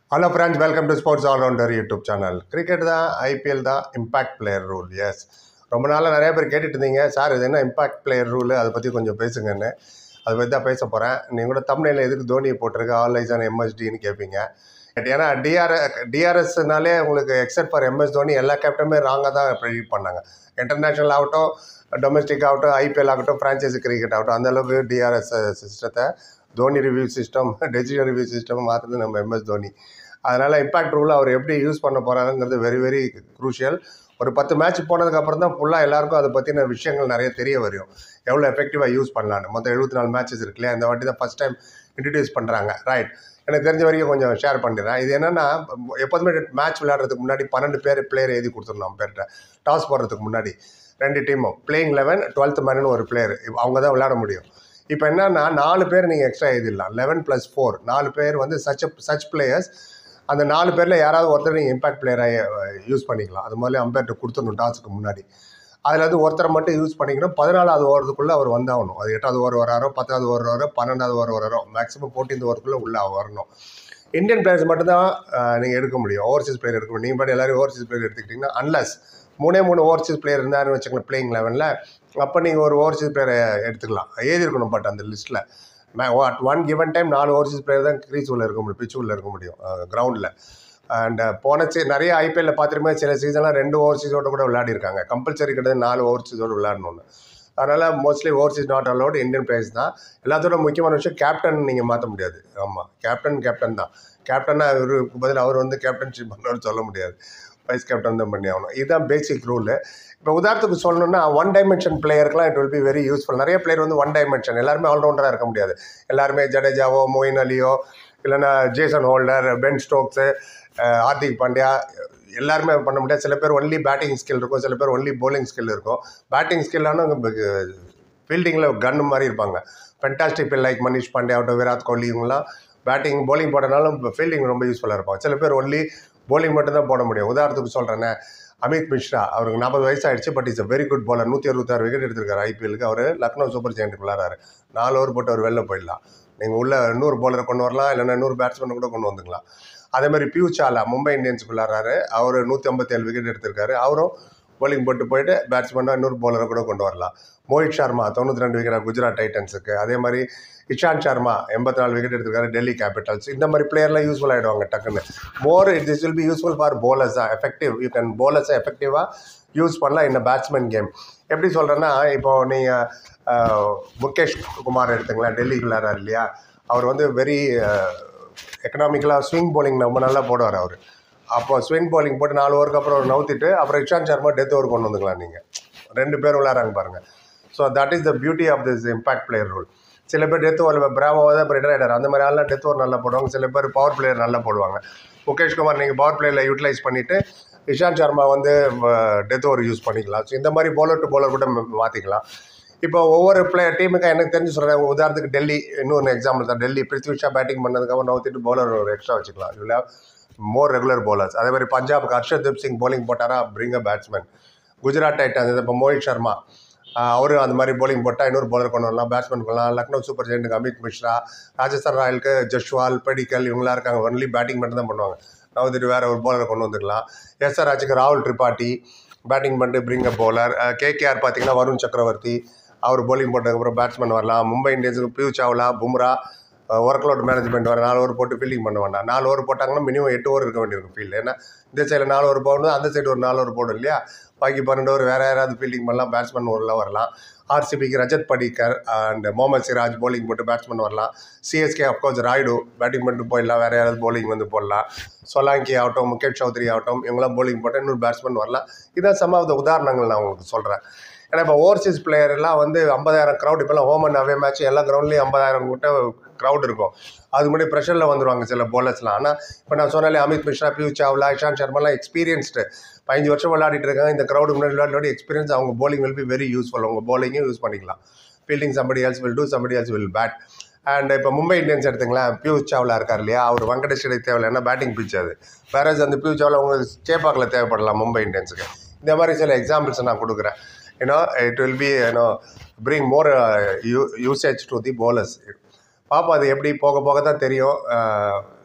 hello friends welcome to sports allrounder YouTube channel cricket தான் IPL தான் impact player rules ரொம்ப நாளாக நிறைய பேர் கேட்டுட்டு இருந்தீங்க சார் இது என்ன இம்பாக்ட் பிளேயர் ரூல் அதை பற்றி கொஞ்சம் பேசுங்கன்னு அதை பற்றி தான் பேச போகிறேன் நீங்கள் கூட தமிழில் எதுக்கு தோனி போட்டிருக்கு ஆல் ஐஸ் ஆன் எம்எஸ்டின்னு கேட்பீங்க பட் ஏன்னா டிஆர் டிஆர்எஸ்னாலே உங்களுக்கு எக்ஸப்ட் ஃபார் எம்எஸ் தோனி எல்லா கேப்டனுமே ராங்காக தான் ப்ரெடிக்ட் பண்ணாங்க இன்டர்நேஷ்னல் ஆகட்டும் டொமஸ்டிக் ஆகட்டும் ஐபிஎல் ஆகட்டும் ஃப்ரான்ச்சைசி கிரிக்கெட் ஆகட்டும் அந்த அளவுக்கு டிஆர்எஸ் சிஸ்டத்தை Dhoni review system decision review system மாற்றுறது நம்ம எம்எஸ் தோனி அதனால் இம்பாக்ட் ரூல் அவர் எப்படி யூஸ் பண்ண போகிறாருங்கிறது வெரி வெரி குரூஷியல் ஒரு பத்து மேட்ச் போனதுக்கப்புறம் தான் ஃபுல்லாக எல்லாருக்கும் அதை பற்றின விஷயங்கள் நிறைய தெரிய வரும் எவ்வளோ எஃபெக்டிவாக யூஸ் பண்ணலான்னு மொத்தம் எழுபத்தி நாலு மேட்சஸ் இருக்கு இல்லையா இந்த வாட்டி தான் ஃபஸ்ட் டைம் இன்ட்ரடியூஸ் பண்ணுறாங்க ரைட் எனக்கு தெரிஞ்ச வரைக்கும் கொஞ்சம் ஷேர் பண்ணிடுறேன் இது என்னென்னா எப்போதுமே மேட்ச் விளையாடுறதுக்கு முன்னாடி பன்னெண்டு பேர் பிளேயர் எழுதி கொடுத்துருந்தோம் பேர்கிட்ட டாஸ் போடுறதுக்கு முன்னாடி ரெண்டு டீமும் பிளேயிங் லெவன் டுவெல்த் மேனு ஒரு பிளேயர் அவங்க தான் விளையாட முடியும் இப்போ என்னன்னா நாலு பேர் நீங்கள் எக்ஸ்ட்ரா எழுதிடலாம் லெவன் ப்ளஸ் ஃபோர் நாலு பேர் வந்து சச் சச் பிளேயர்ஸ் அந்த நாலு பேரில் யாராவது ஒருத்தர் நீங்கள் இம்பாக்ட் பிளேயராக யூஸ் பண்ணிக்கலாம் அது மாதிரி அம்பேர்ட்ட கொடுத்துடணும் டாஸுக்கு முன்னாடி அதில் வந்து ஒருத்தரை மட்டும் யூஸ் பண்ணிக்கணும் பதினாலாவது ஓவரத்துக்குள்ளே அவர் வந்தாகணும் அது எட்டாவது ஓவர் வராரோ பத்தாவது ஓவர் வராரோ பன்னெண்டாவது ஓவர் வராரோ மேக்ஸிமம் ஃபோர்டீன்த் ஓவருக்குள்ளே உள்ளே வரணும் இந்தியன் பிளேயர்ஸ் மட்டும்தான் நீங்கள் எடுக்க முடியும் ஓவர்சீஸ் பிளேயர் எடுக்க முடியும் நீங்கள் பாட்டு எல்லாரும் ஓவர்சீஸ் பிளேயர் எடுத்துக்கிட்டிங்கன்னா அன்லஸ் மூணே மூணு ஓவர்சீஸ் பிளேயர் இருந்தாருன்னு வச்சுக்கோங்களேன் பிளேயிங் லெவனில் அப்போ நீங்கள் ஒரு ஓவர்சீஸ் பிளேயரை எடுத்துக்கலாம் எழுதியிருக்கணும் பட் அந்த லிஸ்ட்டில் அட் ஒன் கிவன் டைம் நாலு ஓவர்சீஸ் பிளேயர் தான் க்ரீஸ் உள்ள இருக்க முடியும் பிச் உள்ள இருக்க முடியும் கிரவுண்டில் அண்ட் போன சீ நிறைய ஐபிஎல்ல பார்த்துருமே சில சீசன்லாம் ரெண்டு ஓவர்சீஸோட கூட விளையாடிருக்காங்க கம்பல்சரி கிடையாது நாலு ஓவர்சீஸோடு விளையாடணும்னு அதனால் mostly overseas not allowed Indian players தான் எல்லாத்தோட முக்கியமான விஷயம் கேப்டன் நீங்கள் மாற்ற முடியாது ஆமாம் கேப்டன் கேப்டன் தான் கேப்டனாக இவருக்கு பதில் அவர் வந்து கேப்டன்ஷிப் பண்ணணும்னு சொல்ல முடியாது வைஸ் கேப்டன் தான் பண்ணி ஆகணும் இதுதான் பேசிக் ரூலு இப்போ உதாரணத்துக்கு சொல்லணும்னா ஒன் டைமென்ஷன் பிளேயருக்குலாம் it will be very useful நிறைய பிளேயர் வந்து ஒன் டைமென்ஷன் எல்லாருமே ஆல்ரவுண்டராக இருக்க முடியாது எல்லாருமே ஜடேஜாவோ மொயின் அலியோ இல்லைன்னா Jason Holder Ben Stokes Hardik Pandya எல்லாருமே பண்ண முடியாது சில பேர் ஒன்லி பேட்டிங் ஸ்கில் இருக்கும் சில பேர் ஒன்லி போலிங் ஸ்கில் இருக்கும் பேட்டிங் ஸ்கில்லான ஃபீல்டிங்கில் கன்னு மாதிரி இருப்பாங்க ஃபென்டாஸ்டிக் பில் லைக் மனிஷ் பாண்டே ஆகட்டும் விராட் கோலி இவங்களாம் பேட்டிங் போலிங் போட்டனாலும் ஃபீல்டிங் ரொம்ப யூஸ்ஃபுல்லாக இருப்பாங்க சில பேர் ஒன்லி போலிங் மட்டும்தான் போட முடியும் உதாரணத்துக்கு சொல்கிறேன்னே அமித் மிஸ்ரா அவருக்கு நாற்பது வயசு ஆயிடுச்சு but is a very good bowler நூற்றி அறுபத்தாறு விக்கெட் எடுத்திருக்காரு ஐபிஎலுக்கு அவர் லக்னோ சூப்பர் ஜெயின்ட்டுக்கு விளாட்றாரு நாலு ஓவர் போட்டு அவர் வெளில போயிடலாம் நீங்கள் உள்ள நூறு பாலரை கொண்டு வரலாம் இல்லைன்னா நூறு பேட்ஸ்மேன் கூட கொண்டு வந்துக்கலாம் அதே மாதிரி பியூ சாலா மும்பை இந்தியன்ஸுக்கு விளாட்றாரு அவர் நூற்றி ஐம்பத்தேழு விக்கெட் எடுத்திருக்காரு அவரும் bowling போட்டு போயிட்டு பேட்ஸ்மேனாக இன்னொரு பவுலரை கூட கொண்டு வரலாம் மோஹித் சர்மா தொண்ணூற்றி ரெண்டு விக்கெட் குஜராத் டைட்டன்ஸுக்கு அதே மாதிரி இஷாந்த் சர்மா எண்பத்தி நாலு விக்கெட் எடுத்திருக்காரு டெல்லி கேபிட்டல்ஸ் இந்த மாதிரி பிளேயர்லாம் யூஸ்ஃபுல் ஆகிடுவாங்க டக்குன்னு more it this will be useful for bowlers தான் எஃபெக்டிவ் யூ கேன் bowlers எஃபெக்டிவாக யூஸ் பண்ணலாம் இந்த பேட்ஸ்மேன் கேம் எப்படி சொல்கிறேன்னா இப்போது நீங்கள் முகேஷ் குமார் எடுத்துங்களேன் டெல்லி விளையாடுறாரு இல்லையா அவர் வந்து வெரி எக்கனாமிக்கலாக ஸ்விங் bowling ரொம்ப நல்லா போடுவார் அவர் அப்போ ஸ்விங் bowling போட்டு நாலு ஓவருக்கு அப்புறம் அவர் நவுத்திட்டு அப்புறம் இஷாந்த் சர்மா டெத் ஓவர் கொண்டு வந்துக்கலாம் நீங்கள் ரெண்டு பேர் விளையாடுறாங்க பாருங்கள் so that is the beauty of this impact player rule சில பேர் டெத் ஓவர் பிராவோவை தான் இப்போ ரிட்டையர் அந்த மாதிரி ஆள்லாம் டெத் ஓவர் நல்லா போடுவாங்க சில பேர் பவர் பிளேயர் நல்லா போடுவாங்க முகேஷ் குமார் நீங்கள் பவர் பிளேயரில் யூட்டிலைஸ் பண்ணிவிட்டு இஷாந்த் சர்மா வந்து டெத் ஓவர் யூஸ் பண்ணிக்கலாம் ஸோ இந்த மாதிரி bowler டு bowler கூட மாற்றிக்கலாம் இப்போ ஒவ்வொரு பிளேயர் டீமுக்கு எனக்கு தெரிஞ்சு சொல்கிறேன் உதாரணத்துக்கு டெல்லி இன்னொரு எக்ஸாம்பிள் தான் டெல்லி பிருத்வி ஷா பேட்டிங் பண்ணதுக்கப்புறம் நவுத்திட்டு bowler ஒரு எக்ஸ்ட்ரா வச்சுக்கலாம் இல்லை மோர் ரெகுலர் bowlers அதே மாதிரி பஞ்சாபுக்கு ஹர்ஷதீப் சிங் bowling போட்டாரா bring a batsman Gujarat Titans இப்போ மோஹித் சர்மா அவரும் அந்த மாதிரி bowling போட்டால் இன்னொரு bowler கொண்டு வரலாம் பேட்ஸ்மேன் கொள்ளலாம் லக்னோ சூப்பர் ஜெயின்ட்டுக்கு அமித் மிஸ்ரா ராஜஸ்தான் ராயலுக்கு ஜஷ்வால் பெடிக்கல் இவங்களாம் இருக்காங்க ஒன்லி பேட்டிங் மட்டும் தான் பண்ணுவாங்க நவுத்திட்டு வேறு ஒரு bowler கொண்டு வந்துக்கலாம் எஸ்ஆர் ராஜுக்கு ராகுல் திரிபாட்டி பேட்டிங் பண்ணிட்டு பிரிங் அ bowler கேகேஆர் பார்த்தீங்கன்னா வருண் சக்கரவர்த்தி அவர் bowling போட்டதுக்கப்புறம் பேட்ஸ்மேன் வரலாம் மும்பை இந்தியன்ஸுக்கு Piyush Chawla Bumrah workload management வர நாலு ஓவர் போட்டு ஃபீல்டிங் பண்ண வேண்டாம் நாலு ஓவர் போட்டாங்கன்னா மினிமம் எட்டு ஓவர் இருக்க வேண்டியிருக்கும் ஃபீல்டு ஏன்னா இந்த சைடில் நாலு ஓவர் போடணும் அந்த சைடு ஒரு நாலு ஓவர் போடும் இல்லையா பாக்கி பன்னெண்டு ஓவர் வேறு யாராவது ஃபீல்டிங் பண்ணலாம் பேட்ஸ்மேன் ஓரில் வரலாம் ஆர்சிபிக்கு ரஜத் படிக்கர் அண்ட் முகமது சிராஜ் bowling போட்டு பேட்ஸ்மேன் வரலாம் சிஎஸ்கே அஃப்கோர்ஸ் ராய்டு பேட்டிங் பண்ணிட்டு போயிடலாம் வேறு யாராவது bowling வந்து போடலாம் சொலாங்கி ஆகட்டும் முகேஷ் சௌத்ரி ஆகட்டும் இவங்களாம் bowling போட்டு இன்னொரு பேட்ஸ்மேன் வரலாம் இதான் சம் ஆஃப் த உதாரணங்கள் நான் உங்களுக்கு சொல்கிறேன் ஏன்னா இப்போ ஓவர்சீஸ் பிளேயர்லாம் வந்து ஐம்பதாயிரம் க்ரௌட் இப்போலாம் ஹோம் அண்ட் அவே மேட்ச் எல்லா கிரவுண்ட்லேயும் ஐம்பதாயிரம் கிட்ட க்ரௌட் இருக்கும் அது முன்னாடி ப்ரெஷரில் வந்துருவாங்க சில bowlersலாம் ஆனால் இப்போ நான் சொன்னாலே அமித் மிஸ்ரா பியூ சாவ்லா இஷாந்த் சர்மாலாம் எக்ஸ்பீரியன்ஸ்டு பதினஞ்சு வருஷம் விளையாடிட்டு இருக்காங்க இந்த க்ரௌடு முன்னாடி விளையாடி எக்ஸ்பீரியன்ஸ் அவங்க bowling will be very useful அவங்க bowling-யும் யூஸ் பண்ணிக்கலாம் fielding somebody else will do somebody else will bat and இப்போ மும்பை இந்தியன்ஸ் எடுத்துங்களேன் பியூஷ் சாவ்லா இருக்கார் இல்லையா அவர் வெங்கடேஷ் தேவையில்லைன்னா பேட்டிங் பிச் அது வேற அந்த பியூஷ் சாவ்லா உங்களுக்கு சேப்பாக்கில் தேவைப்படலாம் மும்பை இந்தியன்ஸுக்கு இந்த மாதிரி சில எக்ஸாம்பிள்ஸ் நான் கொடுக்குறேன் you know it will be you know bring more you usage to the bowlers பார்ப்போம் அது எப்படி போக போக தான் தெரியும்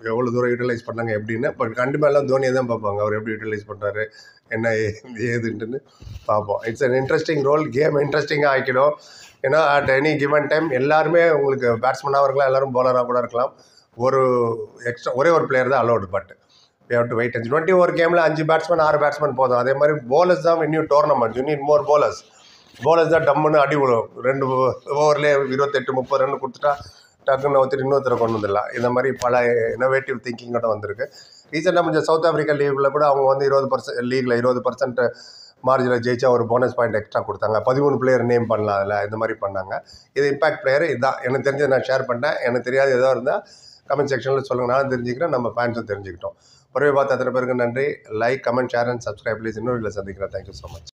எவ்வளோ தூரம் யூட்டிலைஸ் பண்ணாங்க எப்படின்னு பட் கண்டிப்பாக எல்லாம் தோனியை தான் பார்ப்பாங்க அவர் எப்படி யூட்டிலைஸ் பண்ணுறாரு என்ன ஏ- ஏதுன்ட்டுன்னு பார்ப்போம் it's an interesting role game இன்ட்ரெஸ்டிங்காக ஆக்கிடும் ஏன்னா அட் எனி கிவன் டைம் எல்லாருமே உங்களுக்கு பேட்ஸ்மேனாக இருக்கலாம் எல்லாரும் bowler-ஆ கூட இருக்கலாம் ஒரு எக்ஸ்ட்ரா ஒரே ஒரு பிளேயர் தான் allowed but we have to wait and twenty over கேமில் அஞ்சு பேட்ஸ்மேன் ஆறு பேட்ஸ்மேன் போதும் அதே மாதிரி bowlers தான் இன்னும் tournament you need more bowlers bowlers தான் டம்முன்னு அடி விழும் ரெண்டு ஓவர்லேயே இருபத்தெட்டு முப்பது ரன் கொடுத்துட்டா டக்குன்னு ஒருத்தர் இன்னொருத்தரை கொண்டு வந்துடலாம் இந்த மாதிரி பல இன்னோவேட்டிவ் திங்கிங்கோட வந்திருக்கு ரீசெண்டாக கொஞ்சம் சவுத் ஆஃப்ரிக்கா லீவில் கூட அவங்க வந்து இருபது பர்சன்ட் லீகில் இருபது பர்சன்ட் மார்ஜினில் ஜெயிச்சா ஒரு போனஸ் பாயிண்ட் எக்ஸ்ட்ரா கொடுத்தாங்க பதிமூணு பிளேயர் நேம் பண்ணலாம் அதில் இந்த மாதிரி பண்ணாங்க இது இம்பாக்ட் பிளேயர் இதுதான் எனக்கு தெரிஞ்சதை நான் ஷேர் பண்ணிட்டேன் எனக்கு தெரியாது எதாவது இருந்தால் கமெண்ட் செக்ஷனில் சொல்லுங்கள் நான் தெரிஞ்சுக்கிறேன் நம்ம ஃபேன்ஸும் தெரிஞ்சுக்கிட்டோம் ஒரே பார்த்து அத்தனை பேருக்கு நன்றி like comment share and subscribe please இன்னொரு சந்திக்கிறேன் தேங்க்யூ ஸோ மச்